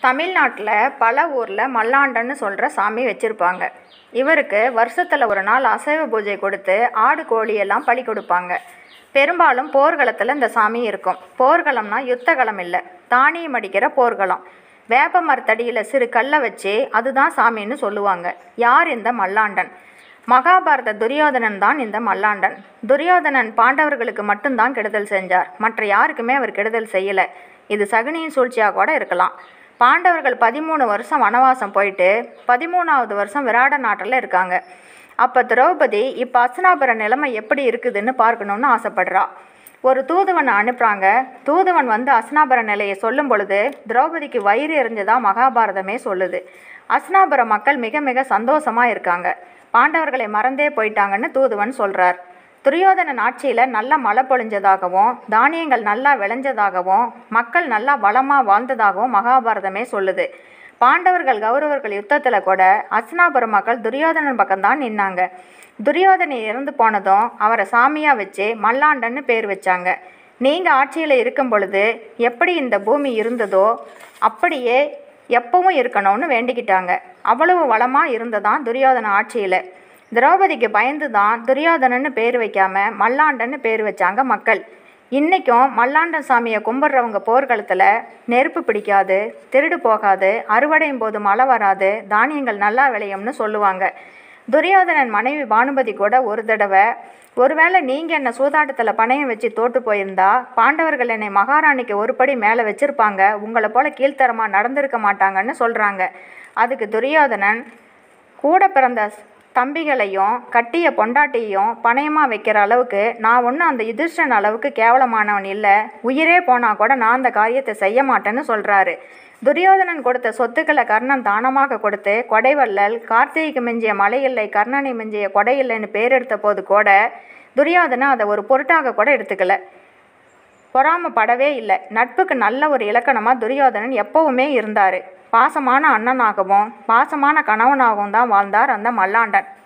தமிழ்நாட்டில் பல ஊரில் மல்லாண்டன்னு சொல்கிற சாமி வச்சுருப்பாங்க இவருக்கு வருஷத்தில் ஒரு நாள் அசைவ பூஜை கொடுத்து ஆடு கோழி எல்லாம் பலி கொடுப்பாங்க பெரும்பாலும் போர்க்களத்தில் இந்த சாமி இருக்கும் போர்க்களம்னா யுத்தகளம் இல்லை தானியம் அடிக்கிற போர்க்களம் வேப்ப மரத்தடியில் சிறு கல்லை வச்சு அதுதான் சாமின்னு சொல்லுவாங்க யார் இந்த மல்லாண்டன் மகாபாரத துரியோதனன் தான் இந்த மல்லாண்டன் துரியோதனன் பாண்டவர்களுக்கு மட்டும்தான் கெடுதல் செஞ்சார் மற்ற யாருக்குமே அவர் கெடுதல் செய்யலை இது சகுனியின் சூழ்ச்சியாக கூட இருக்கலாம் பாண்டவர்கள் பதிமூணு வருஷம் வனவாசம் போயிட்டு பதிமூணாவது வருஷம் விராட நாட்டில் இருக்காங்க அப்போ திரௌபதி இப்போ அஸ்னாபுர நிலைமை எப்படி இருக்குதுன்னு பார்க்கணுன்னு ஆசைப்படுறா ஒரு தூதுவனை அனுப்புகிறாங்க தூதுவன் வந்து அஸ்னாபுர நிலையை சொல்லும் பொழுது திரௌபதிக்கு வயிறு எறிஞ்சதா மகாபாரதமே சொல்லுது அஸ்னாபுர மக்கள் மிக மிக சந்தோஷமாக இருக்காங்க பாண்டவர்களை மறந்தே போயிட்டாங்கன்னு தூதுவன் சொல்கிறார் துரியோதனன் ஆட்சியில் நல்ல மழை பொழிஞ்சதாகவும் தானியங்கள் நல்லா விளைஞ்சதாகவும் மக்கள் நல்லா வளமாக வாழ்ந்ததாகவும் மகாபாரதமே சொல்லுது பாண்டவர்கள் கௌரவர்கள் யுத்தத்தில் கூட அஸ்னாபுரம் மக்கள் துரியோதனன் பக்கம்தான் நின்னாங்க துரியோதனை இறந்து போனதும் அவரை சாமியாக வச்சு மல்லாண்டன்னு பேர் வச்சாங்க நீங்கள் ஆட்சியில் இருக்கும் பொழுது எப்படி இந்த பூமி இருந்ததோ அப்படியே எப்பவும் இருக்கணும்னு வேண்டிக்கிட்டாங்க அவ்வளவு வளமாக இருந்ததான் துரியோதன ஆட்சியில் திரௌபதிக்கு பயந்து தான் துரியோதனன்னு பேர் வைக்காம மல்லாண்டன்னு பேர் வச்சாங்க மக்கள் இன்றைக்கும் மல்லாண்டன் சாமியை கும்பிட்றவங்க போர்க்களத்தில் நெருப்பு பிடிக்காது திருடு போகாது அறுவடையும் போது மழை வராது தானியங்கள் நல்லா விளையும்னு சொல்லுவாங்க துரியோதனன் மனைவி பானுபதி கூட ஒரு தடவை ஒருவேளை நீங்கள் என்னை சூதாட்டத்தில் பணையம் வச்சு தோற்று போயிருந்தா பாண்டவர்கள் என்னை மகாராணிக்கு ஒரு படி மேலே வச்சுருப்பாங்க உங்களை போல் கீழ்த்தரமாக நடந்திருக்க மாட்டாங்கன்னு சொல்கிறாங்க அதுக்கு துரியோதனன் கூட பிறந்த தம்பிகளையும் கட்டிய பொண்டாட்டியையும் பணயமாக வைக்கிற அளவுக்கு நான் ஒன்றும் அந்த யுதிஷ்டன் அளவுக்கு கேவலமானவன் இல்லை உயிரே போனால் கூட நான் அந்த காரியத்தை செய்ய மாட்டேன்னு சொல்கிறாரு துரியோதனன் கொடுத்த சொத்துக்களை கர்ணன் தானமாக கொடுத்து கொடைவள்ளல் கார்த்திகைக்கு மிஞ்சிய மலை இல்லை கர்ணனை மிஞ்சிய கொடை இல்லைன்னு பேர் எடுத்த போது கூட துரியோதனன் அதை ஒரு பொருட்டாக கூட எடுத்துக்கல பொறாமப்படவே இல்லை நட்புக்கு நல்ல ஒரு இலக்கணமாக துரியோதனன் எப்பவுமே இருந்தார் பாசமான அண்ணனாகவும் பாசமான கணவனாகவும் தான் வாழ்ந்தார் அந்த மல்லாண்டன்